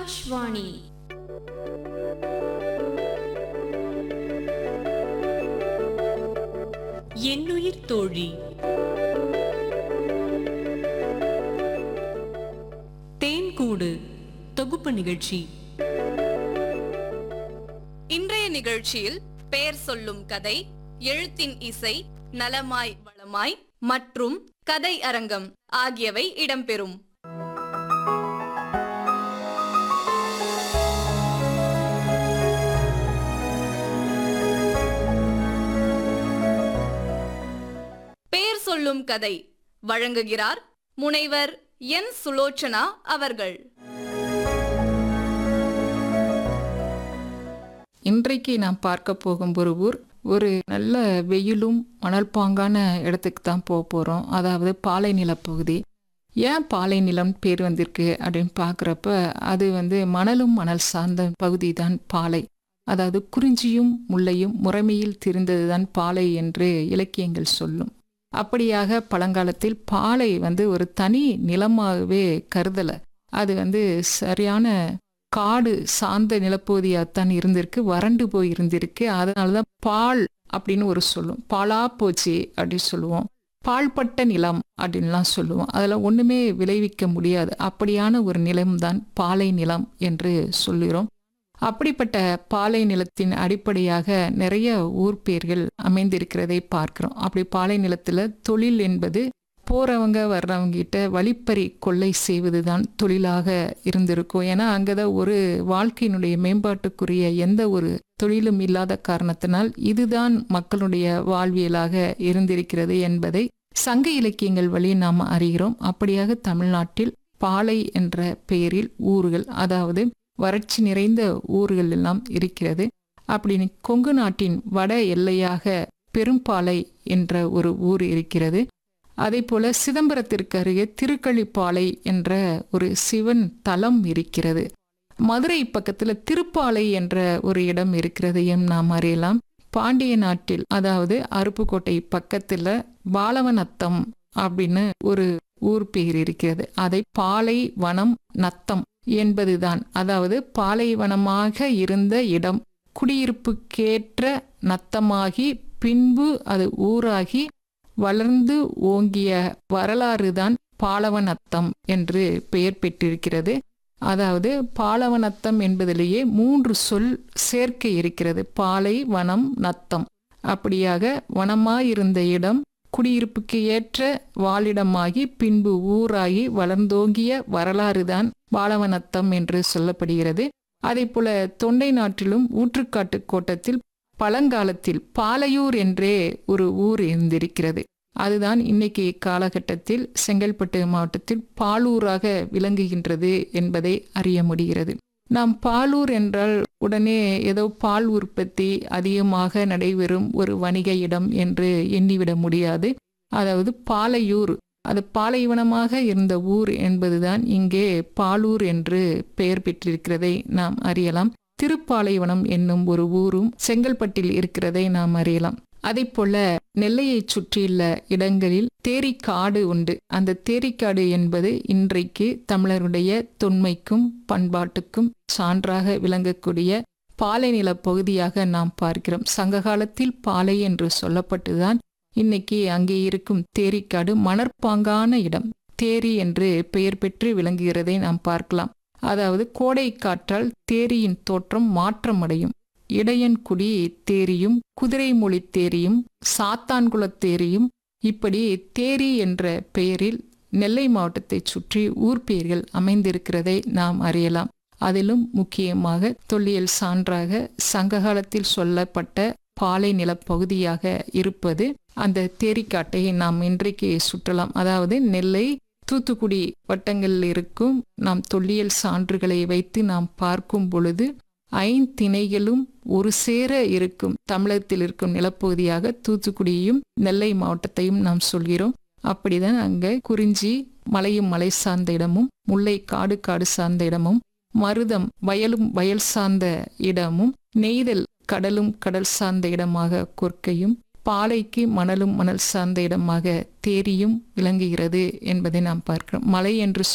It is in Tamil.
ஆகாஷ்வாணி என்னுயிர் தோழி தேன்கூடு தொகுப்பு நிகழ்ச்சி இன்றைய நிகழ்ச்சியில் பெயர் சொல்லும் கதை எழுத்தின் இசை நலமாய் வளமாய் மற்றும் கதை அரங்கம் ஆகியவை இடம்பெறும் பெயர் சொல்லும் கதை வழங்குகிறார் முனைவர் என் சுலோச்சனா அவர்கள் இன்றைக்கு நாம் பார்க்க போகும் ஒரு ஊர் ஒரு நல்ல வெயிலும் மணல் பாங்கான இடத்துக்கு தான் போக போகிறோம் அதாவது பாலை நிலப்பகுதி ஏன் பாலை நிலம் பேர் வந்திருக்கு அப்படின்னு பார்க்குறப்ப அது வந்து மணலும் மணல் சார்ந்த பகுதி தான் பாலை அதாவது குறிஞ்சியும் முல்லையும் முறைமையில் திரிந்தது தான் பாலை என்று இலக்கியங்கள் சொல்லும் அப்படியாக பழங்காலத்தில் பாலை வந்து ஒரு தனி நிலமாகவே கருதலை அது வந்து சரியான காடு சார்ந்த நிலப்பகுதியாகத்தான் இருந்திருக்கு வறண்டு போய் இருந்திருக்கு அதனால தான் பால் அப்படின்னு ஒரு சொல்லும் பாலா போச்சு அப்படின்னு சொல்லுவோம் பால்பட்ட நிலம் அப்படின்லாம் சொல்லுவோம் அதில் ஒன்றுமே விளைவிக்க முடியாது அப்படியான ஒரு நிலம்தான் பாலை நிலம் என்று சொல்லுகிறோம் அப்படிப்பட்ட பாலை நிலத்தின் அடிப்படையாக நிறைய ஊர் பேர்கள் அமைந்திருக்கிறதை பார்க்கிறோம் அப்படி பாலை நிலத்தில் தொழில் என்பது போறவங்க வர்றவங்க கிட்ட வழிப்பறி கொள்ளை செய்வது தான் தொழிலாக இருந்திருக்கும் ஏன்னா அங்கதான் ஒரு வாழ்க்கையினுடைய மேம்பாட்டுக்குரிய எந்த ஒரு தொழிலும் இல்லாத காரணத்தினால் இதுதான் மக்களுடைய வாழ்வியலாக இருந்திருக்கிறது என்பதை சங்க இலக்கியங்கள் வழி நாம் அறிகிறோம் அப்படியாக தமிழ்நாட்டில் பாலை என்ற பெயரில் ஊர்கள் அதாவது வறட்சி நிறைந்த ஊர்கள் எல்லாம் இருக்கிறது அப்படின்னு கொங்கு நாட்டின் வட எல்லையாக பெரும்பாலை என்ற ஒரு ஊர் இருக்கிறது அதே போல சிதம்பரத்திற்கு அருகே திருக்களிப்பாலை என்ற ஒரு சிவன் தலம் இருக்கிறது மதுரை பக்கத்துல திருப்பாலை என்ற ஒரு இடம் இருக்கிறதையும் நாம் அறியலாம் பாண்டிய நாட்டில் அதாவது அருப்புக்கோட்டை பக்கத்துல பாலவநத்தம் அப்படின்னு ஒரு ஊர் பெயர் இருக்கிறது அதை பாலை வனம் நத்தம் என்பதுதான் அதாவது பாலைவனமாக இருந்த இடம் குடியிருப்புக்கேற்ற நத்தமாகி பின்பு அது ஊராகி வளர்ந்து ஓங்கிய வரலாறுதான் பாலவனத்தம் என்று பெயர் பெற்றிருக்கிறது அதாவது பாலவனத்தம் என்பதிலேயே மூன்று சொல் சேர்க்க இருக்கிறது பாலை வனம் நத்தம் அப்படியாக வனமாயிருந்த இடம் குடியிருப்புக்கு ஏற்ற வாழிடமாகி பின்பு ஊராகி வளர்ந்தோங்கிய வரலாறுதான் பாலவனத்தம் என்று சொல்லப்படுகிறது அதே போல தொண்டை நாட்டிலும் ஊற்றுக்காட்டு கோட்டத்தில் பழங்காலத்தில் பாலையூர் என்றே ஒரு ஊர் இருந்திருக்கிறது அதுதான் இன்னைக்கு காலகட்டத்தில் செங்கல்பட்டு மாவட்டத்தில் பாலூராக விளங்குகின்றது என்பதை அறிய முடிகிறது நாம் பாலூர் என்றால் உடனே ஏதோ பால் உற்பத்தி அதிகமாக நடைபெறும் ஒரு வணிக இடம் என்று எண்ணிவிட முடியாது அதாவது பாலையூர் அது பாலைவனமாக இருந்த ஊர் என்பதுதான் இங்கே பாலூர் என்று பெயர் பெற்றிருக்கிறதை நாம் அறியலாம் திருப்பாலைவனம் என்னும் ஒரு ஊரும் செங்கல்பட்டில் இருக்கிறதை நாம் அறியலாம் அதே போல நெல்லையை சுற்றியுள்ள இடங்களில் தேரிக்காடு உண்டு அந்த தேரிக்காடு என்பது இன்றைக்கு தமிழருடைய தொன்மைக்கும் பண்பாட்டுக்கும் சான்றாக விளங்கக்கூடிய பாலை நில பகுதியாக நாம் பார்க்கிறோம் சங்க காலத்தில் பாலை என்று சொல்லப்பட்டுதான் இன்னைக்கு அங்கே இருக்கும் தேரிக்காடு மணற்பாங்கான இடம் தேரி என்று பெயர் பெற்று விளங்குகிறதை நாம் பார்க்கலாம் அதாவது கோடை காற்றால் தேரியின் தோற்றம் மாற்றமடையும் இடையன்குடி தேரியும் குதிரைமொழி தேரியும் சாத்தான்குளத் தேரியும் இப்படி தேரி என்ற பெயரில் நெல்லை மாவட்டத்தைச் சுற்றி ஊர் பெயர்கள் அமைந்திருக்கிறதை நாம் அறியலாம் அதிலும் முக்கியமாக தொல்லியல் சான்றாக சங்ககாலத்தில் சொல்லப்பட்ட பாலை நிலப்பகுதியாக இருப்பது அந்த தேரிக்காட்டை நாம் இன்றைக்கு சுற்றலாம் அதாவது நெல்லை தூத்துக்குடி வட்டங்களில் இருக்கும் நாம் தொல்லியல் சான்றுகளை வைத்து நாம் பார்க்கும் பொழுது ஐந்திணைகளும் ஒரு சேர இருக்கும் தமிழகத்தில் இருக்கும் நிலப்பகுதியாக தூத்துக்குடியையும் நெல்லை மாவட்டத்தையும் நாம் சொல்கிறோம் அப்படிதான் அங்க குறிஞ்சி மலையும் மலை சார்ந்த இடமும் முல்லை காடு காடு சார்ந்த இடமும் மருதம் வயலும் வயல் சார்ந்த இடமும் நெய்தல் கடலும் கடல் சார்ந்த இடமாக கொற்கையும் பாலைக்கு மணலும் மணல் சார்ந்த இடமாக தேரியும் விளங்குகிறது என்பதை நாம் பார்க்கிறோம் மலை என்று